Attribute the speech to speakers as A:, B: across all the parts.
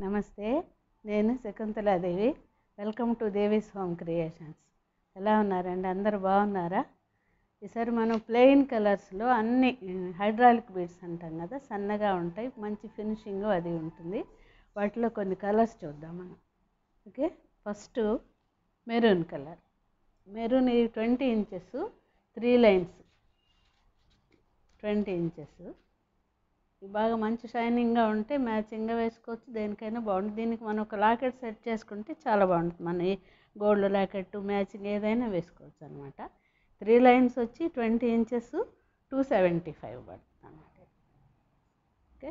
A: నమస్తే నేను Shakuntaladevi welcome to Devi's home creations ఎలా ఉన్నారండి అందరు బాగున్నారా ఈసారి మనం ప్లెయిన్ కలర్స్లో అన్ని హైడ్రాలిక్ బీడ్స్ అంటాం కదా సన్నగా ఉంటాయి మంచి ఫినిషింగ్ అది ఉంటుంది వాటిలో కొన్ని కలర్స్ చూద్దాం మనం okay first maroon colour maroon ఈ twenty inches three lines twenty inches ఇవి బాగా మంచి షైనింగ్గా ఉంటే మ్యాచింగ్గా వేసుకోవచ్చు దేనికైనా బాగుంటుంది దీనికి మనం ఒక లాకెట్ సెట్ చేసుకుంటే చాలా బాగుంటుంది మన ఈ గోల్డ్ లాకెట్ మ్యాచింగ్ ఏదైనా వేసుకోవచ్చు అనమాట త్రీ లైన్స్ వచ్చి twenty inches two seventy five పడుతుంది అనమాట ఓకే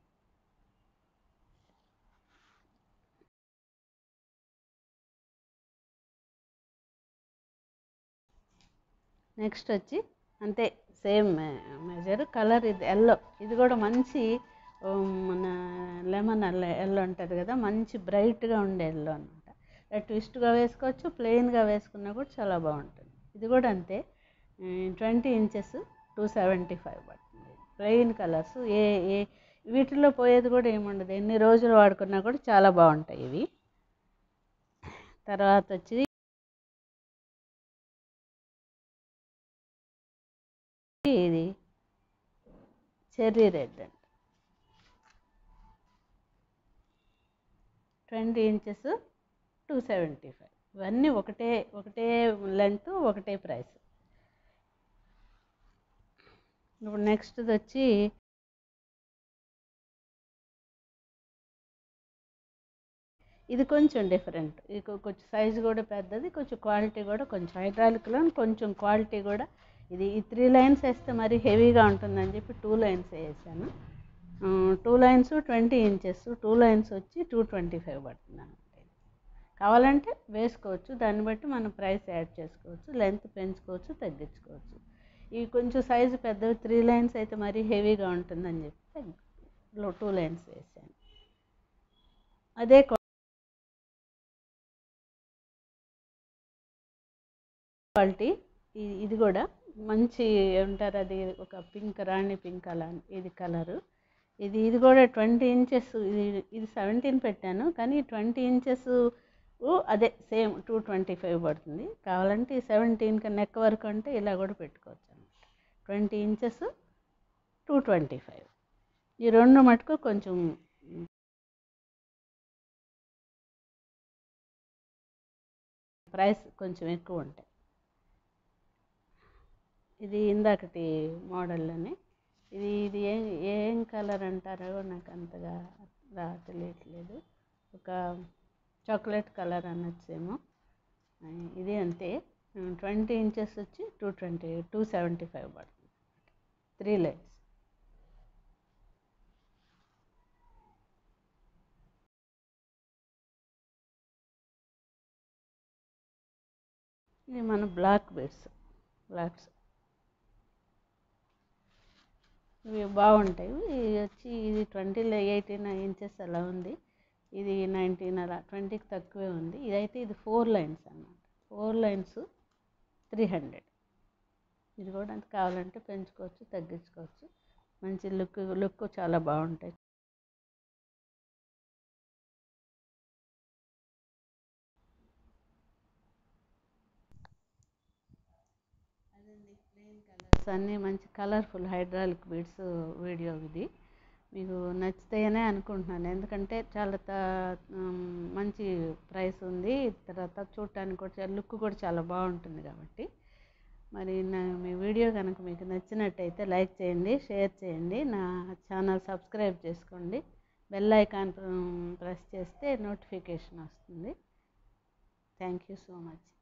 A: నెక్స్ట్ వచ్చి అంతే సేమ్ మెజర్ కలర్ ఇది ఎల్లో ఇది కూడా మంచి ఉమ్, మన లెమన్ ఎల్లో ఎల్లో ఉంటుంది కదా మంచి బ్రైట్గా ఉండే ఎల్లో అనమాట ట్విస్ట్గా వేసుకోవచ్చు ప్లెయిన్గా వేసుకున్నా కూడా చాలా బాగుంటుంది ఇది కూడా అంతే twenty inches two seventy five పడుతుంది ప్లెయిన్ కలర్స్ ఏ ఏ వీటిల్లో పోయేది కూడా ఏముండదు ఎన్ని రోజులు వాడుకున్నా కూడా చాలా బాగుంటాయి ఇవి తర్వాత వచ్చి ఇది చెర్రీ రెడ్ అండి twenty inches two seventy five ఇవన్నీ ఒకటే ఒకటే లెంత్ ఒకటే ప్రైస్ ఇప్పుడు నెక్స్ట్ వచ్చి ఇది కొంచెం డిఫరెంట్ ఇది కొ- కొంచెం సైజు కూడా పెద్దది కొంచెం క్వాలిటీ కూడా కొంచెం హైడ్రాలిక్లో కొంచెం క్వాలిటీ కూడా ఇది ఈ త్రీ లైన్స్ వేస్తే మరి హెవీగా ఉంటుందని చెప్పి టూ లైన్స్ వేసాను two lines twenty inches two lines వచ్చి టూ ట్వంటీ ఫైవ్ పడుతుంది అనమాట కావాలంటే వేసుకోవచ్చు దాన్ని బట్టి మనం ప్రైస్ యాడ్ చేసుకోవచ్చు లెంత్ పెంచుకోవచ్చు తగ్గించుకోవచ్చు ఇవి కొంచెం సైజు పెద్దవి త్రీ లైన్స్ అయితే మరీ హెవీగా ఉంటుందని చెప్పి టూ లైన్స్ వేసాను అదే క్వాలిటీ ఇది ఇది కూడా మంచి ఉంటారు అది ఒక పింక్ రాణి పింక్ అలా ఇది కలరు ఇది ఇది కూడా ట్వంటీ ఇంచెస్ ఇది ఇది సెవెంటీన్ పెట్టాను కానీ ట్వంటీ ఇంచెస్ అదే సేమ్ టూ ట్వంటీ ఫైవ్ పడుతుంది కావాలంటే ఈ సెవెంటీన్ నెక్ వరకు అంటే ఇలా కూడా పెట్టుకోవచ్చు అనమాట twenty inches two twenty five ఈ రెండు మటుకు కొంచెం ప్రైస్ కొంచెం ఎక్కువ ఉంటాయి ఇది ఇందాకటి మోడల్లోనే ఇది ఇది ఏం ఏం కలర్ అంటారో నాకు అంతగా రా తెలియట్లేదు ఒక చాక్లెట్ కలర్ అనొచ్చేమో ఆ, ఇది అంతే ట్వంటీ ఇంచెస్ వచ్చి two twenty two seventy five పడుతుంది త్రీ లైన్స్ ఇది మన బ్లాక్ బెడ్స్ బ్లాక్స్ ఇవి బాగుంటాయి ఇవి వచ్చి ఇది ట్వంటీలో ఎయిటీన్ ఇంచెస్ అలా ఉంది ఇది నైన్టీన్ అలా ట్వంటీకి తక్కువే ఉంది ఇదైతే ఇది ఫోర్ లైన్స్ అన్నమాట ఫోర్ లైన్స్ త్రీ హండ్రెడ్ ఇది కూడా అంత కావాలంటే పెంచుకోవచ్చు తగ్గించుకోవచ్చు మంచి లుక్ లుక్ చాలా బాగుంటాయి కలర్స్ అన్నీ మంచి కలర్ఫుల్ హైడ్రాలిక్ బీడ్స్ వీడియో ఇది మీకు నచ్చితాయనే అనుకుంటున్నాను ఎందుకంటే చాలా త- ఉమ్, మంచి ప్రైస్ ఉంది తర్వాత చూడటానికి కూడా లుక్ కూడా చాలా బాగుంటుంది కాబట్టి మరి నా మీ వీడియో కనుక మీకు నచ్చినట్టయితే లైక్ చేయండి షేర్ చేయండి నా ఛానల్ సబ్స్క్రైబ్ చేసుకోండి బెల్ ఐకాన్ ప్రెస్ చేస్తే నోటిఫికేషన్ వస్తుంది థ్యాంక్ యూ సో మచ్